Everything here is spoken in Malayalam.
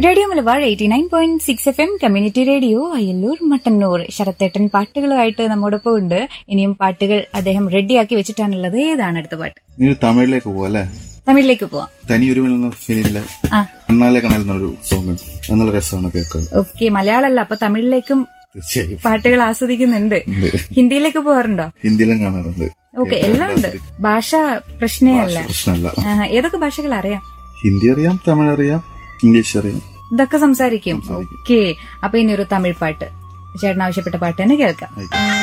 Radio Malabar eighty nine point six F M community radio Ayyalloor Mattannur ശരത്തേട്ടൻ പാട്ടുകളുമായിട്ട് നമ്മോടൊപ്പം ഉണ്ട് ഇനിയും പാട്ടുകൾ അദ്ദേഹം റെഡിയാക്കി വെച്ചിട്ടാണുള്ളത് ഏതാണ് അടുത്ത പാട്ട് ഇനി തമിഴിലേക്ക് പോവാ അല്ലെ തമിഴിലേക്ക് പോവാം തനി ഒരു എന്ന ഫിലിമിലെ ആ കണ്ണാലെ കണൽ എന്നൊരു സോങ് നല്ല രസമാണ് കേൾക്കാൻ ഓക്കെ മലയാളമല്ല അപ്പൊ തമിഴിലേക്കും തീർച്ചയായും പാട്ടുകൾ ആസ്വദിക്കുന്നുണ്ട് ഹിന്ദിയിലേക്ക് പോകാറുണ്ടോ ഹിന്ദിയിലും കാണാറുണ്ട് ഓക്കെ എല്ലാം ഉണ്ട് ഭാഷ പ്രശ്നേ അല്ല പ്രശ്നമല്ല ആ, ഏതൊക്കെ ഭാഷകൾ അറിയാം ഹിന്ദി അറിയാം തമിഴ് അറിയാം ഇംഗ്ലീഷ് അറിയാം ഇതൊക്കെ സംസാരിക്കും ഓക്കെ അപ്പൊ ഇനി ഒരു തമിഴ് പാട്ട് ചേട്ടൻ ആവശ്യപ്പെട്ട പാട്ട് തന്നെ കേൾക്കാം ആയിക്കോട്ടെ.